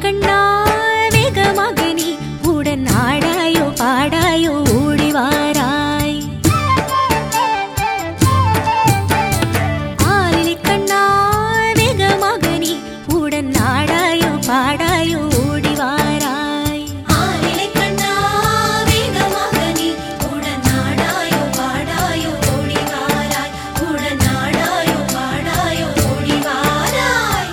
கண்ணா வேகமாக நீ உடன் ஆடாயோ பாடாயோ ஓடி வாராய் ஆலிலை கண்ணா வேகமாக நீ உடன் ஆடாயோ பாடாயோ ஓடி வாராய் ஆலிலை கண்ணா வேகமாக நீ உடன் நாடாயோ பாடாயோ ஓடி வாராய் உடன் நாடாயோ பாடாயோ ஓடி வாராய்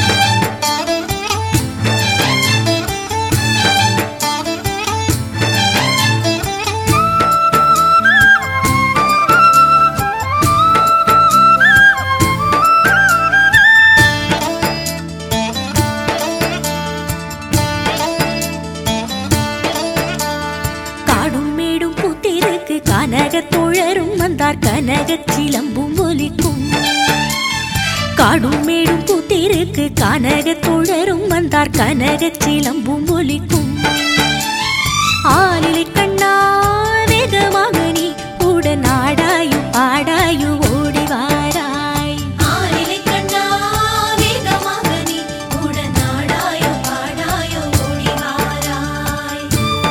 காடும் மேடும் பூத்திருக்கு கனகத் தோழரும் வந்தார் கனகச் சிலம்பும் ஒலிக்கும் காடும் மேடும் பூத்திருக்கு கனகத் தோழரும் வந்தார் கனகச் சிலம்பும் ஒலிக்கும் ஆலிலை கண்ணா வேகமாக நீ உடன் ஆடாயோ பாடாயோ ஓடி வாராய் ஆலிலை கண்ணா வேகமாக நீ உடன் நாடாயோ பாடாயோ ஓடி வாராய்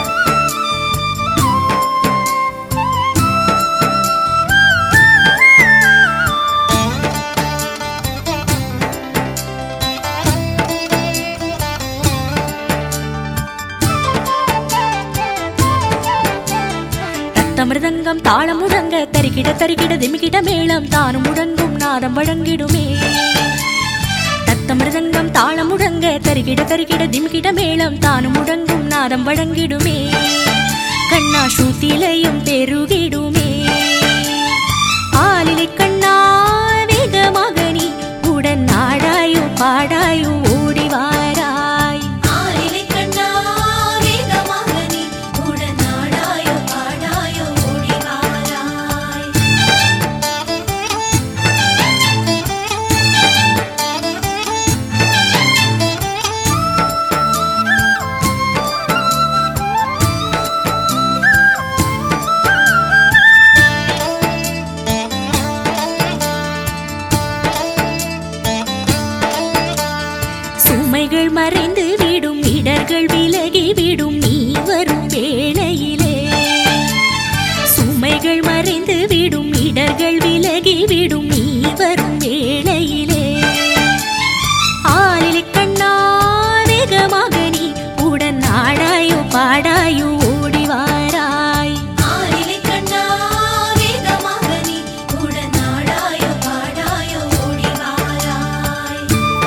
தத்தமிருதங்கம் தாளம் முழங்க தரிக்கிட தரிக்கிட திமிக்கிட மேளம் தானும் முழங்கும் நாதம் வழங்கிடுமே தத்தமிருதங்கம் தாளம் முழங்க தரிக்கிட தரிக்கிட திமிக்கிட மேளம் தானும் முழங்கும் நாதம் வழங்கிடுமே கண்ணா ஸ்ருதிலையும் பெருகிடுமே ஆலிலை கண்ணா வேகமாக நீ உடன் நாடாயோ பாடாயோ ஓடி வாராய் ஆலிலை கண்ணா வேகமாக நீ உடன் நாடாயோ பாடாயோ ஓடி வாராய் சுமைகள் மறைந்து விடும் இடர்கள் விலகி விடும் நீ வரும் வேளையிலே சுமைகள் மறைந்து விடும் இடர்கள் விலகி விடும் நீ வரும் வேளையிலே ஆலிலை கண்ணா வேகமாக நீ உடன் ஆடாயோ பாடாயோ ஓடி வாராய் ஆலிலை கண்ணா வேகமாக நீ உடன் நாடாயோ பாடாயோ ஓடி வாராய்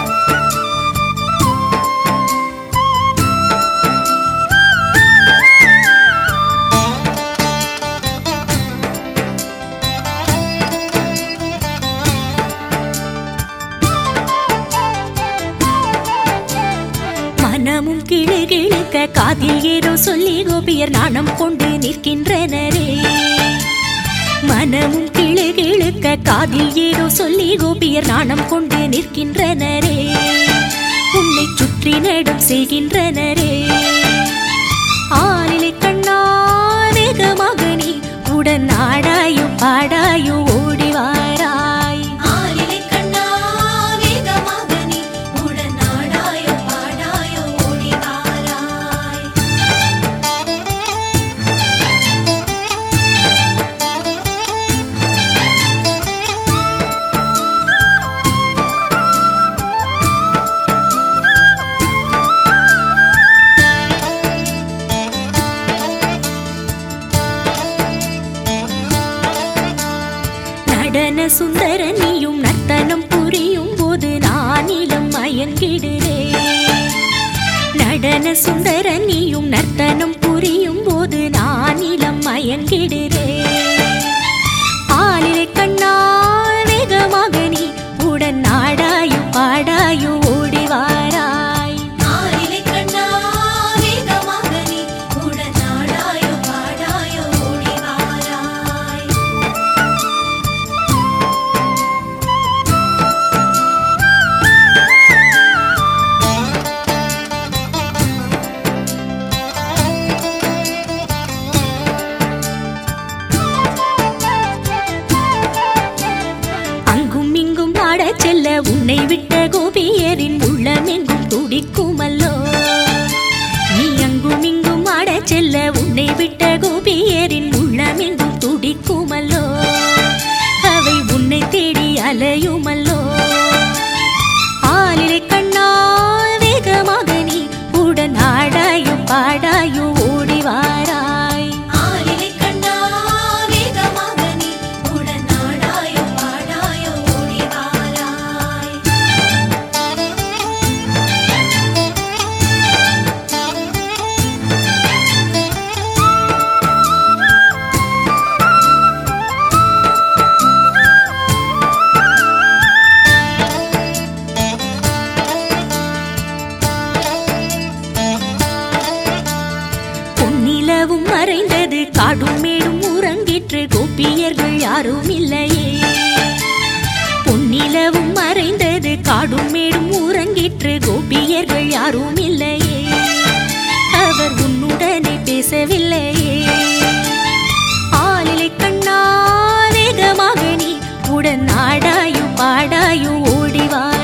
மனமும் கிளு கிழுக்க காதில் ஏதோ சொல்லி கோபியர் நாணம் கொண்டு நிற்கின்றனரே மனமும் கிளு கிழுக்க காதில் ஏதோ சொல்லி கோபியர் நாணம் கொண்டு நிற்கின்றனரே உன்னை சுற்றி நடம் செய்கின்றனரே ஆலிலை கண்ணா வேகமாக நீ உடன் ஆடாயோ பாடாயோ ஓடி வாராய் ஆலிலை கண்ணா வேகமாக நீ உடன் நாடாயோ பாடாயோ ஓடி வாராய் நடன சுந்தர நீயும் நர்த்தனம் புரியும் போது நானிலம் மயங்கிடுறே நடன சுந்தர நீயும் நர்த்தனம் புரியும் போது நானிலம் மயங்கிடுறே ஆலிலை கண்ணா வேகமாக நீ உடன் ஆடாயோ பாடாயோ ஓடி வாராய் ஆலிலை கண்ணா வேகமாக நீ உடன் நாடாயோ பாடாயோ ஓடி வாராய் அங்கும் இங்கும் ஆடச் செல்ல உன்னை விட்ட கோபியரின் உள்ளமெங்கும் துடிக்குமல்லோ செல்ல உன்னை விட்ட கோபியரின் உள்ளமெங்கும் துடிக்குமல்லோ அவை உன்னை தேடி அலையுமல்லோ ஆலிலை கண்ணா வேகமாக நீ உடன் ஆடாயோ பாடாயோ ஓடி வாராய் ஆலிலை கண்ணா வேகமாக நீ உடன் ஆடாயோ பாடாயோ ஓடி வாராய் பொன்னிலவும் மறைந்தது காடும் மேடும் உறங்கிற்று கோபியர்கள் யாரும் இல்லையே பொன்னிலவும் மறைந்தது காடும் மேடும் உறங்கிற்று கோபியர்கள் யாரும் இல்லையே அவர் உன்னுடனே பேசவில்லையே ஆலிலை கண்ணா வேகமாக நீ உடன் ஆடாயும் பாடாயும் ஓடிவார்